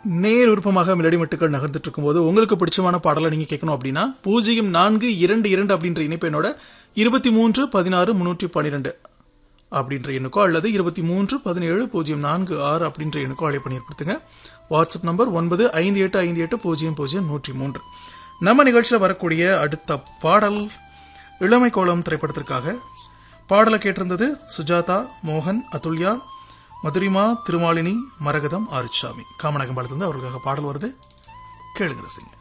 நேர் விருப்பமாக மெலடி மெட்டுக்கள் நகர்ந்துட்டு இருக்கும்போது உங்களுக்கு பிடிச்சமான பாடலை நீங்க கேட்கணும் அப்படின்னா பூஜ்ஜியம் நான்கு இரண்டு இரண்டு அப்படின்ற இணைப்பு என்னோட இருபத்தி மூன்று பதினாறு முன்னூற்றி பன்னிரெண்டு அப்படின்ற எண்ணுக்கோ அல்லது இருபத்தி மூன்று பதினேழு பூஜ்ஜியம் நான்கு ஆறு அப்படின்ற எண்ணுக்கோ அழைப்பு ஏற்படுத்துங்க வாட்ஸ்அப் நம்பர் ஒன்பது ஐந்து எட்டு ஐந்து எட்டு பூஜ்ஜியம் பூஜ்ஜியம் நூற்றி மூன்று நம்ம நிகழ்ச்சியில் வரக்கூடிய அடுத்த பாடல் இளமை கோலம் திரைப்படத்திற்காக பாடலை கேட்டிருந்தது சுஜாதா மோகன் அதுல்யா மதுரிமா திருமாலினி மரகதம் ஆரிச்சாமி காமநாயகம் பாடத்திலிருந்து அவர்களுக்காக பாடல் வருது கேளுங்க ரசிங்க